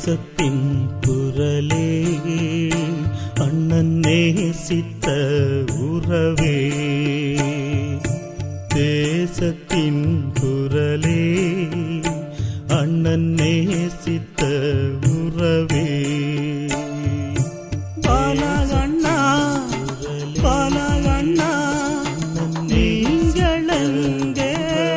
தேசத்தின் குரலே அண்ணன் நேசித்த உறவே தேசத்தின் குரலே அண்ணன் நேசித்த உறவே பாலகண்ணா பாலகண்ணா நீங்கள் எங்கே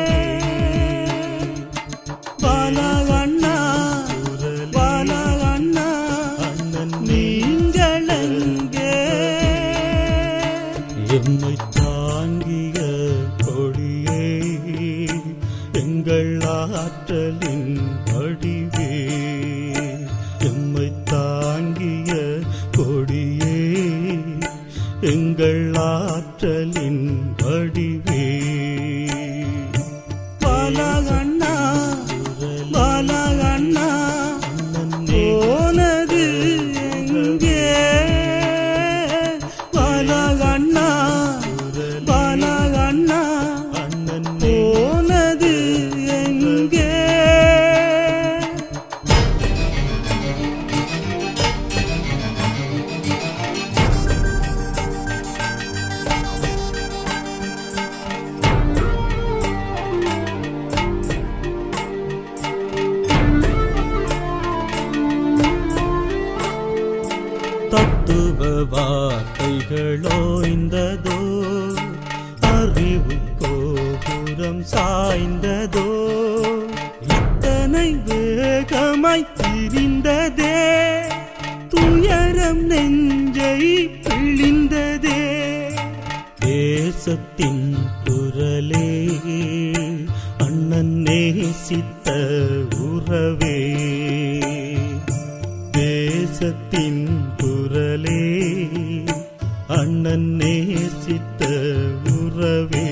பாலகண்ணா பாலகண்ணா நீங்கள் எங்கே எம்மை தாங்கிய கொடியே எங்கள் ஆற்றலின் வடிவே எம்மை தாங்கிய கொடியே எங்கள் ஆற்றலின் வடிவே பாலகண்ணா பாலகண்ணா போனது எங்கே பாலகண்ணா பாலகண்ணா போனது எங்கே தத்துவ வார்த்தைகளோ இந்ததோ அறிவு கோபுரம் சாய்ந்ததோ இத்தனை வேகமாய் திரிந்ததே துயரம் நெஞ்சை பிழிந்ததே தேசத்தின் குரலே அண்ணன் நேசித்த உறவே தேசத்தின் குரலே அண்ணன் நேசித்த உறவே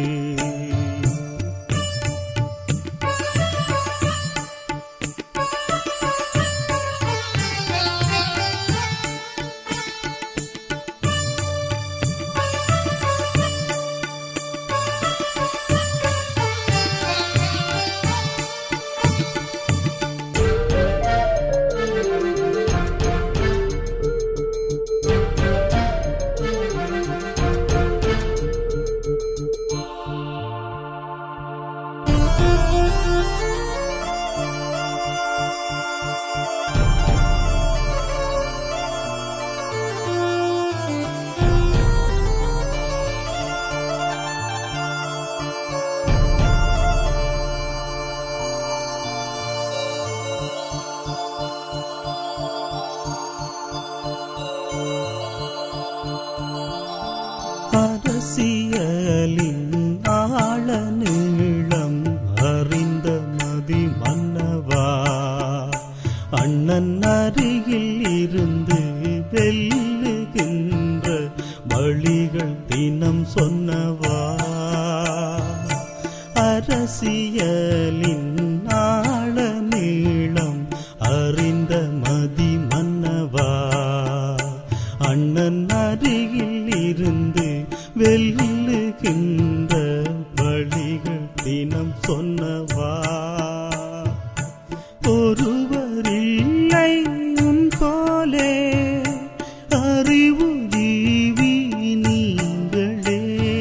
அரசியலின் ஆழ நீளம் அறிந்த மதி மன்னவா அண்ணன் அருகில் இருந்து வெல்லுகின்ற வழிகள் தினம் சொன்னவா அரசியலின் ஆழ நீளம் அறிந்த மதி மன்னவா அண்ணன் அருகில் இருந்து வெல்லுகின்ற வழிகள் தினம் சொன்னவா ஒருவரில்லை உன் போலே அறிவு ஜீவி நீங்களே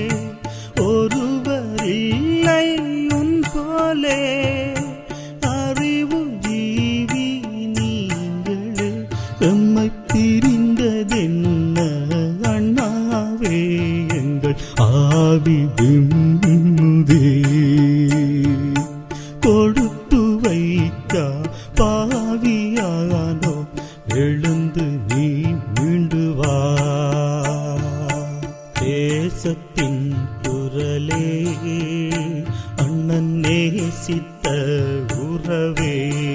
ஒருவரில்லை உன் போலே அறிவு ஜீவி நீங்களே எம்மை பிரிந்ததென்ன அண்ணாவே எங்கள் ஆவி விம்முதே கொடுத்து வைத்தா பாவியானோ எழுந்து நீ மீண்டு வா தேசத்தின் குரலே அண்ணன் நேசித்த உறவே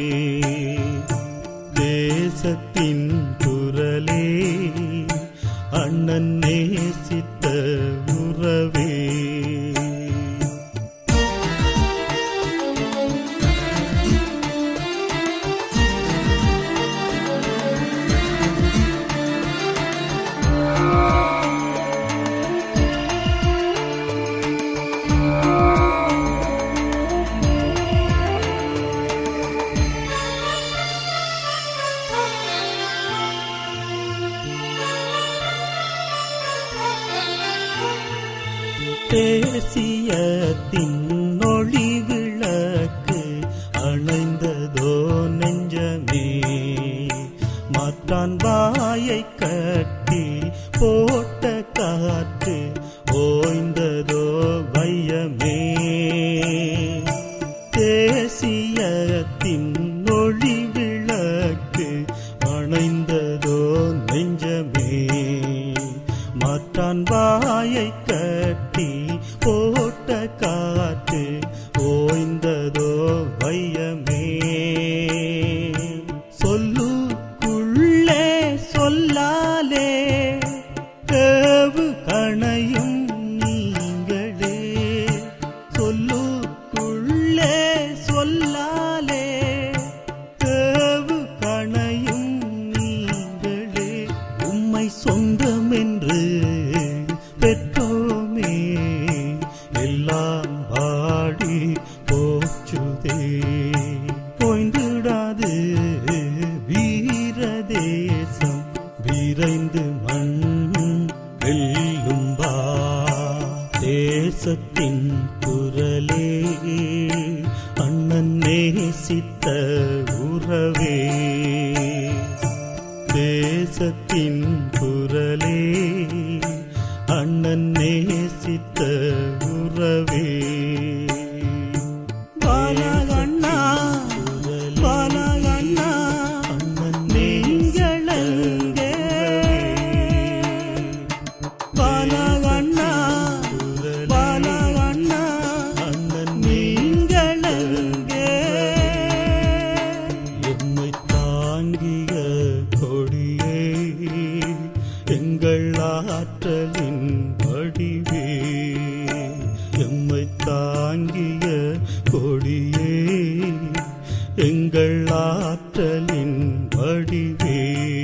தேசத்தின் குரலே அண்ணன் நேசித்த உறவே தேசியத்தின் ஒளி விளக்கு அணைந்ததோ நெஞ்சமே மாற்றான் வாயை கட்டி போட்ட காற்று ஓய்ந்ததோ வையமே தேசியத்தின் ஒளி விளக்கு அணைந்ததோ நெஞ்சமே மாற்றான் வாயை கட்டி போட்ட காற்று ஓய்ந்ததோ வையமே சொல்லுக்குள்ளே சொல்லாலே தேவு கணையும் நீங்களே சொல்லுக்குள்ளே சொல்லாலே தேவு கணையும் நீங்களே உம்மை சொந்தம் என்று பெற்றோமே எல்லாம் பாடி போச்சுதே போய்ந்திடாது வீர தேசம் விரைந்து மண் வெல்லும் பா தேசத்தின் குரலே அண்ணன் நேசித்த உறவே தேசத்தின் குரலே அண்ணன் நேசித்த உறவே பாலகண்ணா பாலகண்ணா அண்ணன் நீங்களங்கே பாலகண்ணா பாலகண்ணா அண்ணன் நீங்களங்கே எம்மை தாங்கிய கொடியே எங்கள் ஆற்றலின் வடிவே எம்மை தாங்கிய கொடியே எங்கள் ஆற்றலின் வடிவே